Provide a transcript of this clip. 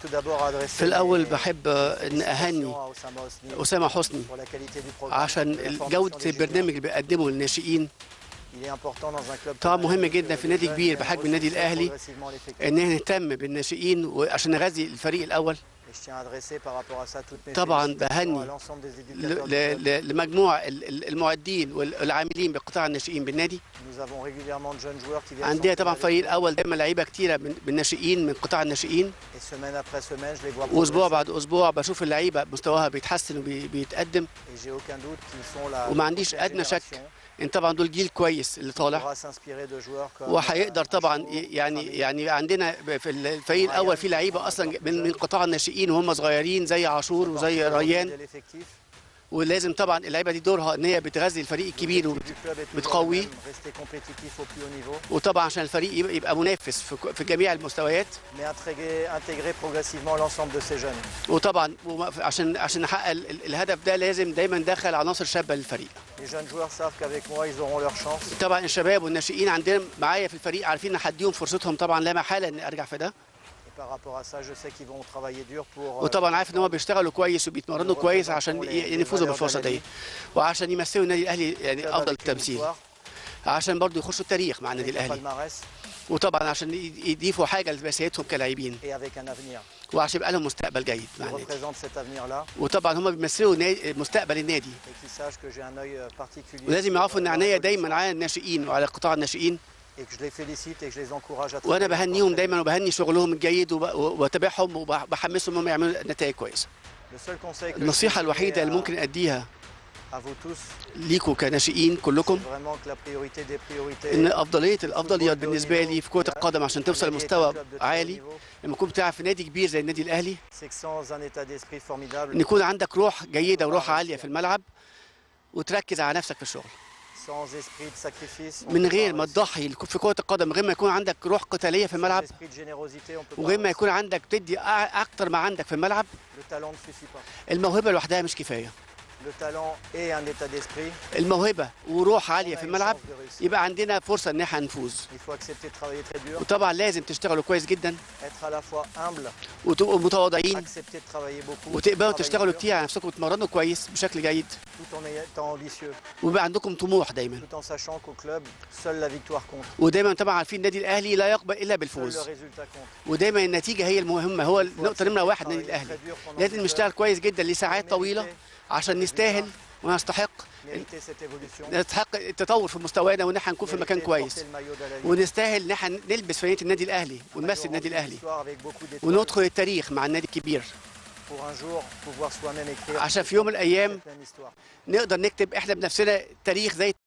tout d'abord à adresser في الأول mes بحب أن أهني félicitations à Osama Hosni أسامة حسني pour la qualité du programme عشان et la formation جودة des البرنامج اللي بيقدمه للناشئين juniors. Il est important dans un club طبعا comme مهم le جدا Nîmes في que نادي les كبير jeunes بحجم ressourcent النادي الأهلي progressivement l'effectif. ان احنا نهتم بالناشئين وعشان نغذي الفريق الاول Et je tiens à adresser par rapport à ça toutes mes طبعا félicitations بهني à l'ensemble des ل- éducateurs du ل- club. ل- لمجموع ال- ال- المعدين والعاملين بقطاع الناشئين بالنادي Nous avons régulièrement de jeunes joueurs qui viennent عندنا s'entraîner طبعا avec فريق nous. الاول دايما لعيبه كتيره من من الناشئين من قطاع الناشئين Et semaine après semaine, je les vois واسبوع progresser. بعد اسبوع بشوف اللعيبه مستواها بيتحسن وبيتقدم Et j'ai aucun doute qu'ils sont la وما عنديش prochaine ادنى شك génération ان طبعا دول جيل كويس اللي qui طالع pourra s'inspirer de joueurs comme وهيقدر طبعا Acho, يعني Fami, يعني عندنا في الفريق الاول في لعيبه اصلا من من قطاع الناشئين وهم صغيرين زي عاشور وزي ريان de l'effectif. ولازم طبعا اللعيبه دي دورها ان هي بتغذي الفريق الكبير L'objectif du club est toujours بتقويه. le même, rester compétitif au plus haut niveau, وطبعا عشان الفريق يبقى, يبقى منافس في, ك- في جميع المستويات mais intégrer, intégrer progressivement l'ensemble de ces jeunes. وطبعا وما- عشان عشان نحقق ال- ال- الهدف ده لازم دايما ندخل عناصر شابه للفريق Les jeunes joueurs savent qu'avec moi, ils auront leur chance. طبعا الشباب والناشئين عندنا معايا في الفريق عارفين ان هديهم فرصتهم طبعا لا محاله ان ارجع في ده Et par rapport à ça, je sais qu'ils vont travailler dur pour. euh, وطبعا عارف ان هم بيشتغلوا كويس وبيتمرنوا كويس عشان ي- ينفذوا بالفرصه دي وعشان يمثلوا النادي الاهلي يعني club افضل avec une التمثيل victoire, عشان برضو يخشوا التاريخ مع avec النادي un الاهلي palmarès وطبعا عشان ي- يضيفوا حاجه لمسيرتهم كلاعبين et avec un avenir. وعشان يبقى لهم مستقبل جيد مع Ils النادي représentent cet avenir-là وطبعا هم بيمثلوا نا- مستقبل النادي et qu'ils sachent que j'ai un œil euh, particulier. ولازم sur, يعرفوا euh, ان leur عناية évolution دايما على الناشئين وعلى قطاع الناشئين Et que je les félicite et que je les encourage à وانا travailler بهنيهم encore دايما وبهني شغلهم الجيد وب- وبتابعهم وبحمسهم انهم يعملوا نتائج كويسه Le seul conseil que je النصيحه peux donner الوحيده اللي à- ممكن اديها à vous tous, ليكوا كناشئين c'est كلكم vraiment que la priorité des priorités. ان افضليه الافضليات بالنسبه لي في كره القدم عشان توصل لمستوى عالي لما تكون بتلعب في نادي كبير زي النادي الاهلي C'est que sans un état d'esprit formidable, ان يكون عندك روح جيده وروح عاليه في الملعب وتركز على نفسك في الشغل sans esprit de sacrifice, on من peut غير pas ما réussir. تضحي في كره القدم من غير ما يكون عندك روح قتاليه في Sans الملعب esprit de générosité, on peut pas وغير ما réussir. يكون عندك تدي أع- اكتر ما عندك في الملعب Le talent ne suffit pas. الموهبه لوحدها مش كفايه Le talent et un état d'esprit, الموهبه وروح on عاليه a في une الملعب chance de réussir. يبقى عندنا فرصه ان احنا نفوز Il faut accepter de travailler très dur, وطبعا لازم تشتغلوا كويس جدا être à la fois humble, وتبقوا متواضعين accepter de travailler beaucoup, وتقبلوا travailler تشتغلوا dur, كتير على نفسكم وتتمرنوا كويس بشكل جيد tout en étant ambitieux, ويبقى عندكم طموح دايما tout en sachant qu'au club, seule la victoire compte, ودايما طبعا عارفين النادي الاهلي لا يقبل الا seul بالفوز le résultat compte. ودايما النتيجه هي المهمه هو Il faut النقطه accepter نمره de واحد النادي travailler الاهلي très dur pendant لازم 10 نشتغل heures, كويس جدا لساعات mériter- طويله عشان نستاهل ونستحق mériter cette évolution, نستحق التطور في مستوانا وان احنا نكون في مكان mériter de كويس porter le maillot de la Ligue. ونستاهل ان احنا نلبس فانيله النادي الاهلي Un ونمثل maillot النادي rempli الاهلي d'histoire avec beaucoup d'étoiles وندخل التاريخ مع النادي الكبير pour un jour pouvoir soi-même écrire عشان في يوم من الايام cette même histoire. نقدر نكتب احنا بنفسنا تاريخ زي